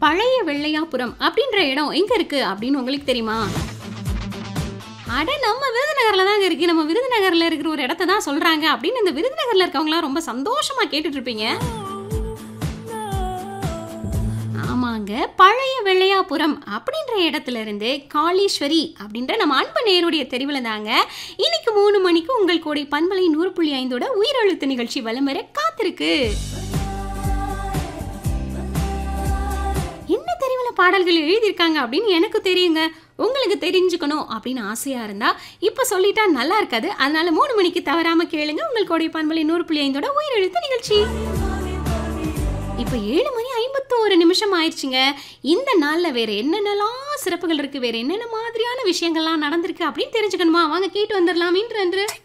பழைய வெள்ளையாபுரம் அப்படின்ற இடம் எங்க இருக்கு அப்படின்னு உங்களுக்கு தெரியுமா அட நம்ம விருதுநகர்ல தாங்க இருக்கு நம்ம விருதுநகர்ல இருக்கிற ஒரு இடத்த தான் சொல்றாங்க அப்படின்னு இந்த விருதுநகர்ல இருக்கவங்களாம் ரொம்ப சந்தோஷமா கேட்டுட்டு இருப்பீங்க ஆமாங்க பழைய வெள்ளையாபுரம் அப்படின்ற இடத்துல இருந்து காளீஸ்வரி அப்படின்ற நம்ம அன்பு நேருடைய தெரிவில் தாங்க இன்னைக்கு மூணு மணிக்கு உங்கள் கோடை பண்பலை நூறு புள்ளி ஐந்தோட உயிரெழுத்து நிகழ்ச்சி வலம் வர காத்திருக்கு என்ன தெரிவில் பாடல்கள் எழுதியிருக்காங்க அப்படின்னு எனக்கு தெரியுங்க உங்களுக்கு தெரிஞ்சுக்கணும் அப்படின்னு ஆசையாக இருந்தால் இப்போ சொல்லிட்டா நல்லா இருக்காது அதனால மூணு மணிக்கு தவறாமல் கேளுங்க உங்கள் கோடை பண்பலை நூறு புள்ளி ஐந்தோட உயிரெழுத்து நிகழ்ச்சி இப்போ ஏழு மணி ஐம்பத்தோரு நிமிஷம் ஆயிடுச்சுங்க இந்த நாளில் வேற என்னென்னலாம் சிறப்புகள் இருக்கு வேற என்னென்ன மாதிரியான விஷயங்கள்லாம் நடந்திருக்கு அப்படின்னு தெரிஞ்சுக்கணுமா வாங்க கேட்டு வந்துடலாம் இன்று அன்று